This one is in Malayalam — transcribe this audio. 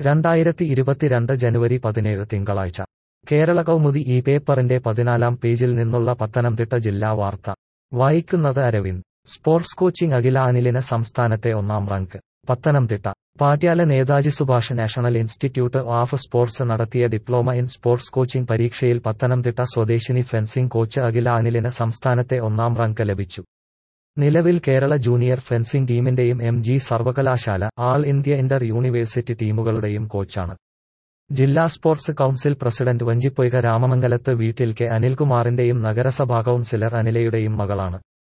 രണ്ടായിരത്തി ഇരുപത്തിരണ്ട് ജനുവരി പതിനേഴ് തിങ്കളാഴ്ച കേരള കൗമുദി ഈ പേപ്പറിന്റെ പതിനാലാം പേജിൽ നിന്നുള്ള പത്തനംതിട്ട ജില്ലാ വാർത്ത വായിക്കുന്നത് അരവിന്ദ് സ്പോർട്സ് കോച്ചിംഗ് അഖില അനിലിന് സംസ്ഥാനത്തെ ഒന്നാം rank Pathanamthitta Patiala Netaji Subhash national institute of sports നടത്തിയ ഡിപ്ലോമ ഇൻ സ്പോർട്സ് കോച്ചിംഗ് പരീക്ഷയിൽ പത്തനംതിട്ട സ്വദേശിനി ഫെൻസിംഗ് കോച്ച് അഖില അനിലിന് സംസ്ഥാനത്തെ ഒന്നാം റാങ്ക് ലഭിച്ചു നിലവിൽ കേരള ജൂനിയർ ഫെൻസിംഗ് ടീമിന്റെയും എം ജി സർവകലാശാല ആൾ ഇന്ത്യ ഇന്റർ യൂണിവേഴ്സിറ്റി ടീമുകളുടെയും കോച്ചാണ് ജില്ലാ സ്പോർട്സ് കൌൺസിൽ പ്രസിഡന്റ് വഞ്ചിപ്പൊയ്ക രാമമംഗലത്ത് വീട്ടിൽ കെ അനിൽകുമാറിന്റെയും നഗരസഭാ കൌൺസിലർ അനിലയുടെയും മകളാണ്